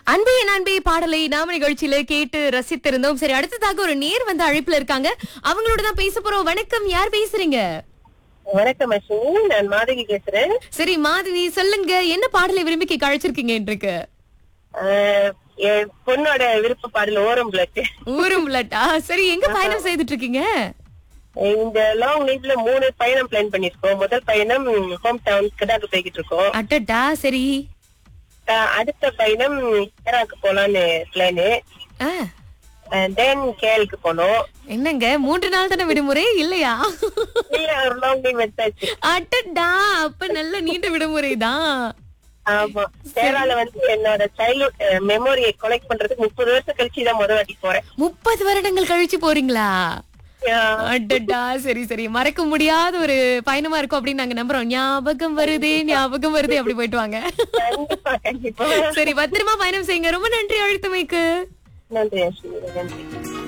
அன்பே என் அன்பே பாடலை நாம நிகழ்ச்சியில கேட்டு ரசித்திருந்தோம் சரி அடுத்ததாக ஒரு நேர் வந்து அழைப்புல இருக்காங்க அவங்களோட தான் பேச போறோம் வணக்கம் யார் பேசுறீங்க வணக்கம் அஸ்வினி நான் மாதவி பேசுறேன் சரி மாதவி சொல்லுங்க என்ன பாடலை விரும்பி கேட்க அழைச்சிருக்கீங்க இன்றைக்கு ஆஹ் என் பொண்ணோட விருப்ப பாடல் ஓரம் பிளட் ஊரும் உள்ளட்டா சரி எங்க பயணம் செய்துட்டு இருக்கீங்க இந்த லாங் லீவ்ல மூணு பயணம் பிளான் பண்ணிருக்கோம் முதல் பயணம் ஹோம் டவுன் கிடாக்கு போய்கிட்டு இருக்கோம் அட்டட்டா சரி ஆஹ் அடுத்த பயணம் கேராக்கு போலான்னு பிளானு ஆ, தென் கேலுக்கு போனோம் என்னங்க மூன்று நாள் தானே விடுமுறை இல்லையா இல்ல ஒரு லாங் லீவ் எடுத்தாச்சு அட்டட்டா அப்ப நல்ல நீண்ட விடுமுறை தான் ஆமா கேரளால வந்து என்னோட சைல்ட்ஹுட் மெமரியை கொலெக்ட் பண்றதுக்கு முப்பது வருஷம் கழிச்சு தான் முதல் வாட்டி போறேன் முப்பது வருடங்கள் கழிச்சு போறீங்களா ஆஹ் அடடா சரி சரி மறக்க முடியாத ஒரு பயணமா இருக்கும் அப்படின்னு நாங்க நம்புறோம் ஞாபகம் வருதே ஞாபகம் வருதே அப்படி போயிட்டு வாங்க கண்டிப்பா கண்டிப்பா சரி பத்திரமா பயணம் செய்யுங்க ரொம்ப நன்றி அழுத்தமைக்கு நன்றி அஸ்வினி நன்றி